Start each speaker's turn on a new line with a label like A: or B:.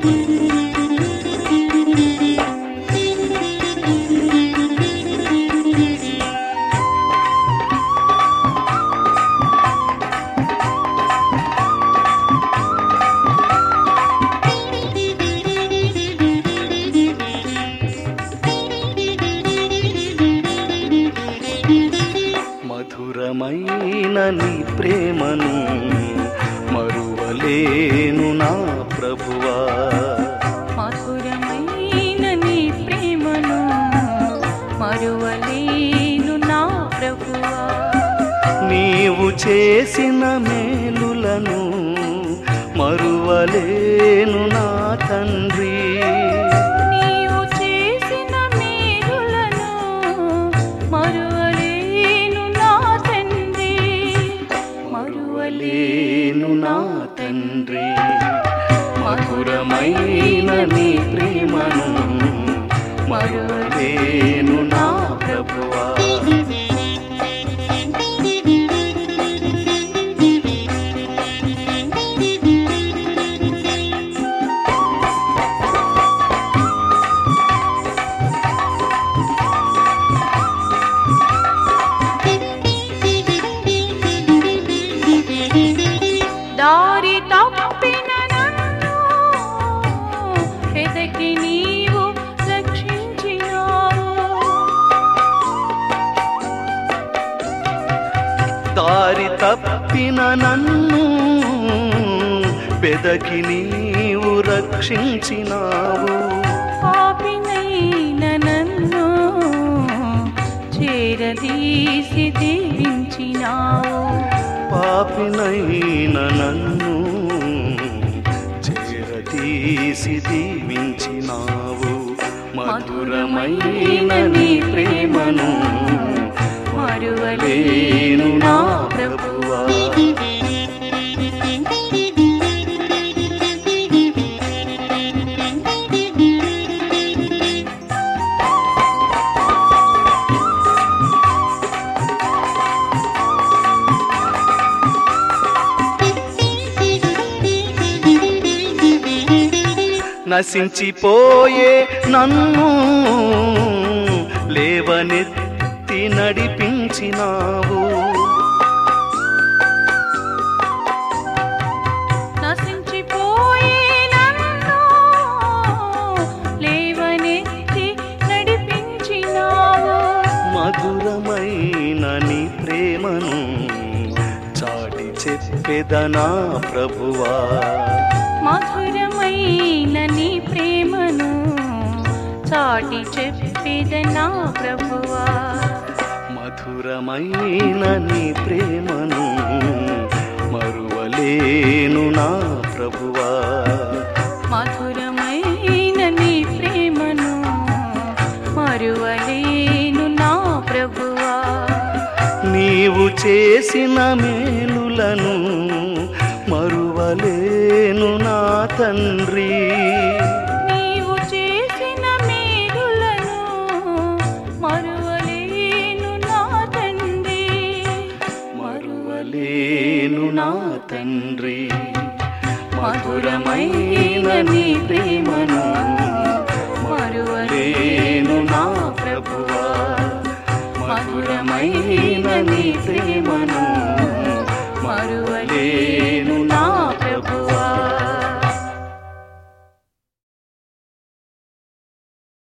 A: మధురమైన నీ ప్రేమను మరువలేను నా ప్రభువా
B: మధురమైన నీ ప్రేమను మరువలేను నా ప్రభువా
A: నీవు చేసిన మేలులను మరువలేను నా తండ్రి
B: నీవు చేసిన మేలులను మరువలేను నా తండ్రి
A: మరువలేను నా తండ్రి మధురమైన నీ ప్రేమను మరువలేను నా ప్రభువా
B: దారి తప్పిన నన్ను వెదకి నీవు రక్షించినావు
A: దారి తప్పిన నన్ను పెదకి నీవు రక్షించినావు
B: పాపినైన నన్ను చేరదీసి దీవించినావు
A: పాపినైన నన్ను చేరతీసి దీవించినావు మధురమైన నీ ప్రేమను మరువలేను నా ప్రభువా నశించిపోయే నన్ను లేవనెత్తి నడిపించినావు
B: నశించిపోయే నన్ను లేవనెత్తి నడిపించినావు
A: మధురమైన నీ ప్రేమను చాటి చెప్పెదనా ప్రభువా
B: మధురమైన నీ ప్రేమను చాటి చెప్పేదనా ప్రభువా
A: మధురమైన నీ ప్రేమను మరువలేను నా ప్రభువా
B: మధురమైన నీ ప్రేమను మరువలేను నా ప్రభువా
A: నీవు చేసిన మేలులను మరువలేను నా తండ్రి
B: నీవు చేసిన మేలులను మరువలేను నా తండ్రి
A: మరువలేను నా తండ్రి మధురమైన నీ ప్రేమను మరువలేను నా ప్రభువా మధురమైన నీ ప్రేమను మరువలేను నా